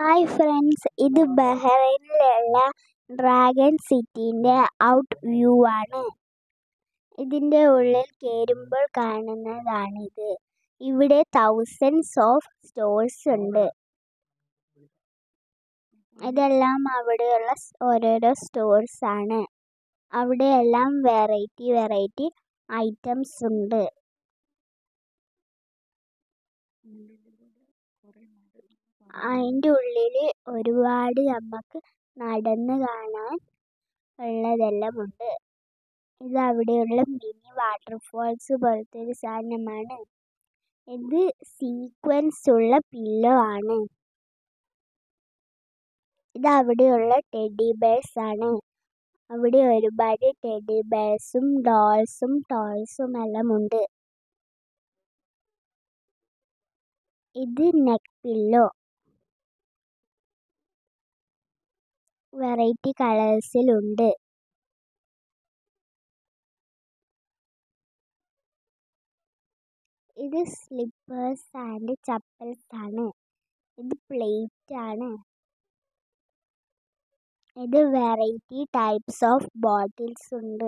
hi friends ഇത് ബഹ്റൈനിലുള്ള dragon സിറ്റീൻ്റെ ഔട്ട് വ്യൂ ആണ് ഇതിൻ്റെ ഉള്ളിൽ കയറുമ്പോൾ കാണുന്നതാണിത് ഇവിടെ തൗസൻഡ്സ് ഓഫ് സ്റ്റോഴ്സ് ഉണ്ട് ഇതെല്ലാം അവിടെയുള്ള ഓരോരോ സ്റ്റോഴ്സ് ആണ് അവിടെയെല്ലാം വെറൈറ്റി വെറൈറ്റി ഐറ്റംസ് ഉണ്ട് അതിൻ്റെ ഉള്ളിൽ ഒരുപാട് നമുക്ക് നടന്ന് കാണാൻ ഉള്ളതെല്ലാം ഉണ്ട് ഇത് അവിടെയുള്ള മിനി വാട്ടർഫാൾസ് പോലത്തെ ഒരു സാധനമാണ് ഇത് സീക്വൻസ് ഉള്ള പില്ലോ ആണ് ഇത് അവിടെയുള്ള ടെഡി ബേഴ്സ് ആണ് അവിടെ ഒരുപാട് ടെഡി ബേഴ്സും ഡോൾസും ടോയ്സും എല്ലാം ഉണ്ട് ഇത് നെക്ക് പില്ലോ വെറൈറ്റി കളേഴ്സിലുണ്ട് ഇത് സ്ലിപ്പേഴ്സ് ആൻഡ് ചപ്പൽസ് ആണ് ഇത് പ്ലേറ്റ് ആണ് ഇത് വെറൈറ്റി ടൈപ്സ് ഓഫ് ബോട്ടിൽസ് ഉണ്ട്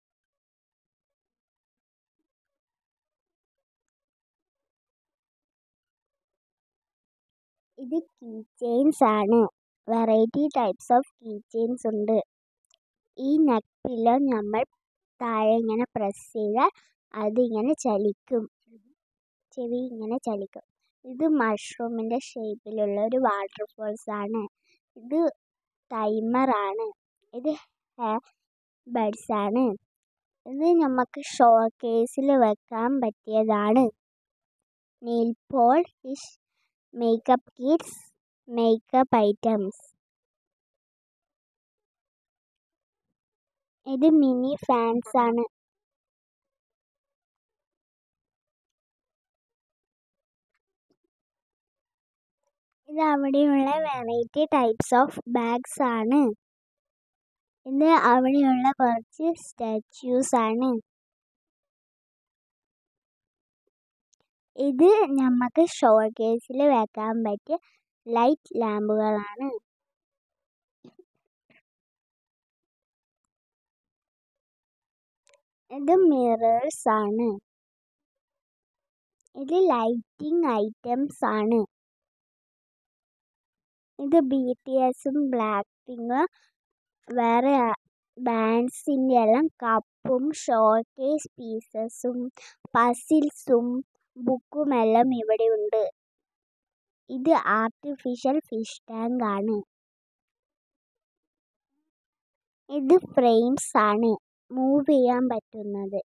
ഇത് കീ ചെയിൻസ് ആണ് variety types of key chains ഉണ്ട് ഈ നെക്ക് പില്ലോ നമ്മൾ താഴെ ഇങ്ങനെ പ്രസ് ചെയ്താൽ അതിങ്ങനെ ചലിക്കും ചെവി ഇങ്ങനെ ചലിക്കും ഇത് മഷ്റൂമിൻ്റെ ഷേപ്പിലുള്ള ഒരു വാട്ടർഫോൾസ് ആണ് ഇത് ടൈമർ ആണ് ഇത് ഹെയർ ബഡ്സ് ആണ് ഇത് നമുക്ക് ഷോ കേസിൽ വെക്കാൻ പറ്റിയതാണ് nail polish makeup kits makeup items ഇത് മിനി ഫാൻസ് ആണ് ഇത് അവിടെയുള്ള വെറൈറ്റി ടൈപ്സ് ഓഫ് ബാഗ്സ് ആണ് ഇത് അവിടെയുള്ള കുറച്ച് സ്റ്റാച്യൂസ് ആണ് ഇത് നമുക്ക് ഷോ കേസിൽ വെക്കാൻ പറ്റിയ ലൈറ്റ് ലാമ്പുകളാണ് ഇത് മിറേഴ്സ് ആണ് ഇത് ലൈറ്റിംഗ് ഐറ്റംസ് ആണ് ഇത് ബി ടി എസും ബ്ലാക്ക് പിങ്കും വേറെ ബാൻഡ്സിൻ്റെ എല്ലാം കപ്പും ഷോക്കേസ് പീസസും പസിൽസും ബുക്കുമെല്ലാം ഇവിടെ ഉണ്ട് ഇത് ആർട്ടിഫിഷ്യൽ ഫിഷ് ടാങ്ക് ആണ് ഇത് ഫ്രെയിംസ് ആണ് മൂവ് ചെയ്യാൻ പറ്റുന്നത്